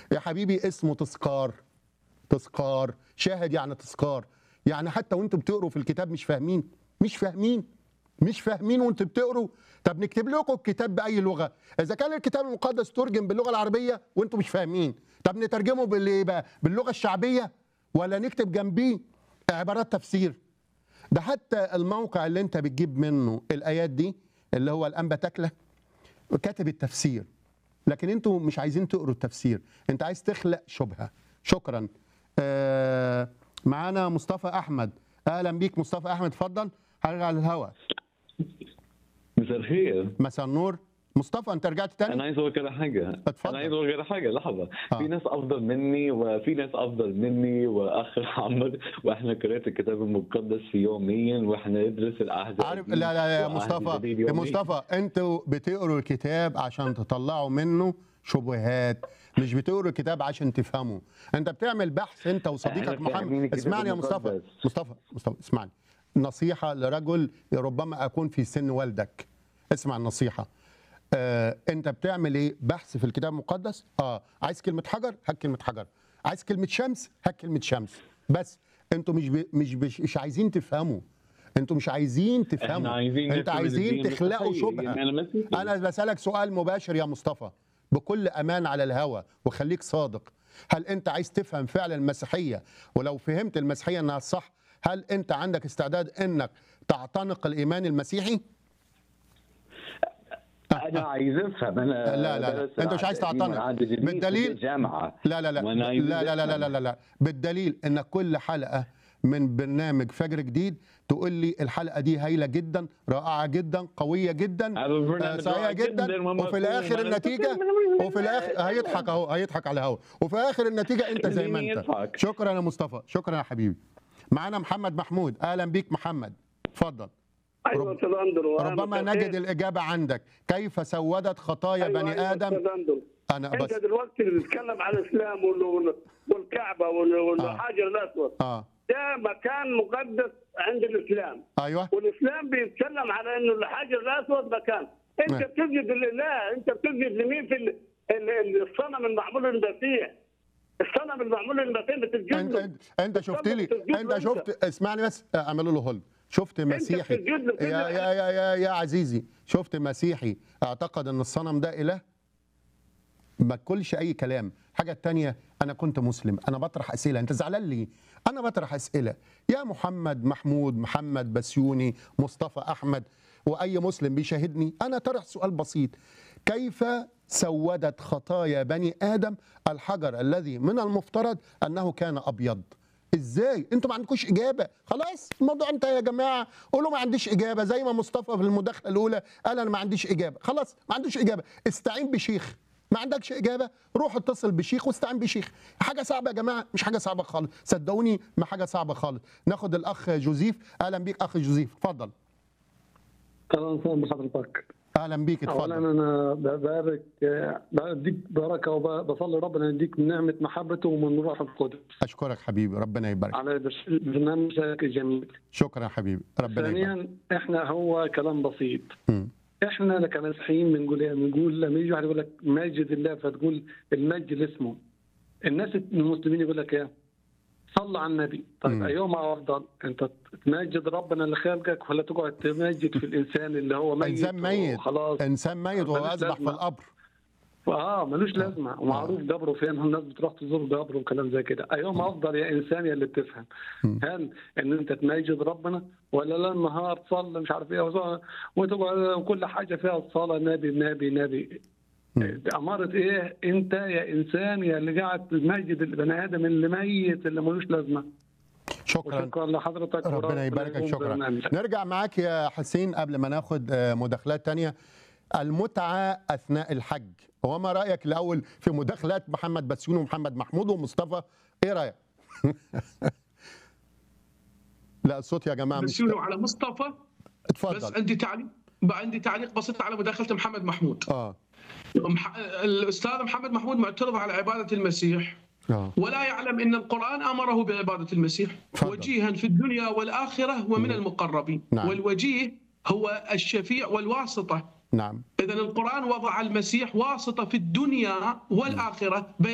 يا حبيبي اسمه تذكار تذكار شاهد يعني تذكار يعني حتى وانتوا بتقروا في الكتاب مش فاهمين مش فاهمين مش فاهمين وانتوا بتقروا طب نكتب لكم الكتاب باي لغه اذا كان الكتاب المقدس ترجم باللغه العربيه وانتوا مش فاهمين طب نترجمه بالايه بقى باللغه الشعبيه ولا نكتب جنبيه عبارات تفسير ده حتى الموقع اللي انت بتجيب منه الايات دي اللي هو الانبا تكله كاتب التفسير لكن انتوا مش عايزين تقروا التفسير انت عايز تخلق شبهه شكرا آه معانا مصطفى احمد اهلا بيك مصطفى احمد اتفضل هرجع للهوا مساء الخير مساء النور مصطفى انت رجعت تاني انا عايز اقول كده حاجه اتفضل. انا عايز اقول كده حاجه لحظه آه. في ناس افضل مني وفي ناس افضل مني واخ محمد واحنا قرأت الكتاب المقدس يوميا واحنا ندرس العهد عارف لا القديم لا لا يا والعهد مصطفى الجديد يا يومياً. مصطفى انتوا بتقروا الكتاب عشان تطلعوا منه شبهات مش بتقروا الكتاب عشان تفهموا انت بتعمل بحث انت وصديقك إحنا فاهمين محمد الكتاب اسمعني يا مصطفى المقدس. مصطفى مصطفى اسمعني نصيحة لرجل ربما أكون في سن والدك اسمع النصيحة آه، انت بتعمل ايه بحث في الكتاب المقدس اه عايز كلمه حجر هات كلمه حجر عايز كلمه شمس هات كلمه شمس بس انتوا مش ب... مش مش, مش عايزين تفهموا انتوا مش عايزين تفهموا احنا عايزين انت نفهم عايزين الدين تخلقوا المسيحي. شبهه يعني انا مسيحي انا بسالك سؤال مباشر يا مصطفى بكل امان على الهوى وخليك صادق هل انت عايز تفهم فعلا المسيحيه ولو فهمت المسيحيه انها الصح هل انت عندك استعداد انك تعتنق الايمان المسيحي انا عايز افهم انا لا، لا، لا. درست أنت مش عايز العهد القديم تعتنق. والعهد الجديد في بالدليل- الجامعه لا لا لا وأنا عايز لا لا لا لا لا لا, لا. بالدليل ان كل حلقه من برنامج فجر جديد تقول لي الحلقه دي هايله جدا رائعه جدا قويه جدا هذا البرنامج آه، سريعه رائع جدا جداً وفي الاخر ومفهوم. النتيجه وفي الاخر هيضحك اهو هيضحك على الهوا وفي اخر النتيجه انت زي ما خليني انت يضحك. شكرا يا مصطفى شكرا يا حبيبي معانا محمد محمود اهلا بيك محمد اتفضل ايوه رب- استاذ اندرو أنا ربما مساء نجد الخير. الاجابه عندك كيف سودت خطايا أيوة بني أيوة ادم استاذ اندرو انا انت بس دلوقتي بتتكلم عن الاسلام وال- وال- والكعبه وال- آه. والحجر الاسود اه ده مكان مقدس عند الاسلام ايوه والاسلام بيتكلم على انه الحجر الاسود مكان انت نعم. بتسجد لله انت بتسجد لمين في ال- ال- ال- الصنم المعمول للمسيح الصنم المعمول للمسيح بتسجد انت له انت, انت شفت لي بتسجد له انت أنت. شفت اسمعني بس اعملوا له هولد شفت مسيحي بتسجد له كل يا يا يا يا, يا عزيزي شفت مسيحي اعتقد ان الصنم ده اله ما تقولش اي كلام الحاجه التانية انا كنت مسلم انا بطرح اسئله انت زعلان ليه انا بطرح اسئله يا محمد محمود محمد بسيوني مصطفى احمد واي مسلم بيشاهدني انا طرح سؤال بسيط كيف سودت خطايا بني ادم الحجر الذي من المفترض انه كان ابيض ازاي انتوا ما عندكوش اجابه خلاص الموضوع انت يا جماعه قولوا ما عنديش اجابه زي ما مصطفى في المداخله الاولى قال انا ما عنديش اجابه خلاص ما عندوش اجابه استعين بشيخ ما عندكش اجابه روح اتصل بشيخ واستعين بشيخ حاجه صعبه يا جماعه مش حاجه صعبه خالص صدقوني ما حاجه صعبه خالص ناخد الاخ جوزيف اهلا بيك اخ جوزيف اتفضل اهلا وسهلا بحضرتك اهلا بيك اولا اتفضل انا ببارك بديك بركه وبصلي ربنا يديك من نعمه محبته ومن روح القدس اشكرك حبيبي ربنا يبارك على برنامجك الجميل شكرا يا حبيبي ربنا يبارك ثانيا احنا هو كلام بسيط مم. احنا كمسيحيين بنقول ايه؟ بنقول لما يجي واحد يقول لك مجد الله فتقول المجد لاسمه الناس المسلمين يقول لك ايه؟ صل على النبي طيب مم. ايهما افضل انت تمجد ربنا اللي خلقك ولا تقعد تمجد في الانسان اللي هو ميت انسان ميت خلاص انسان ميت وهو ملوش اصبح في لازمة. القبر اه ملوش لازمه ومعروف قبره فين الناس بتروح تزور قبره وكلام زي كده ايهم افضل يا انسان يا اللي بتفهم مم. هل ان انت تمجد ربنا ولا لا النهار تصلي مش عارف ايه وص- وتقعد كل حاجه فيها الصلاه نبي نبي نبي مم. أمارة إيه أنت يا إنسان يا اللي قاعد تمجد البني آدم اللي ميت اللي ملوش لازمة شكرا وشكرا لحضرتك ربنا يباركك يقوم شكرا برنامجك. نرجع معاك يا حسين قبل ما ناخد آه، مداخلات تانية المتعة أثناء الحج وما رأيك الأول في مداخلات محمد بسيون ومحمد محمود ومصطفى إيه رأيك؟ لا الصوت يا جماعة مش بسيوني على مصطفى بس اتفضل عندي تعليق عندي تعليق بسيط على مداخله محمد محمود اه مح- الاستاذ محمد محمود معترض على عباده المسيح اه ولا يعلم ان القران امره بعباده المسيح تفضل. وجيها في الدنيا والاخره ومن المقربين نعم. والوجيه هو الشفيع والواسطه نعم اذا القران وضع المسيح واسطه في الدنيا والاخره بين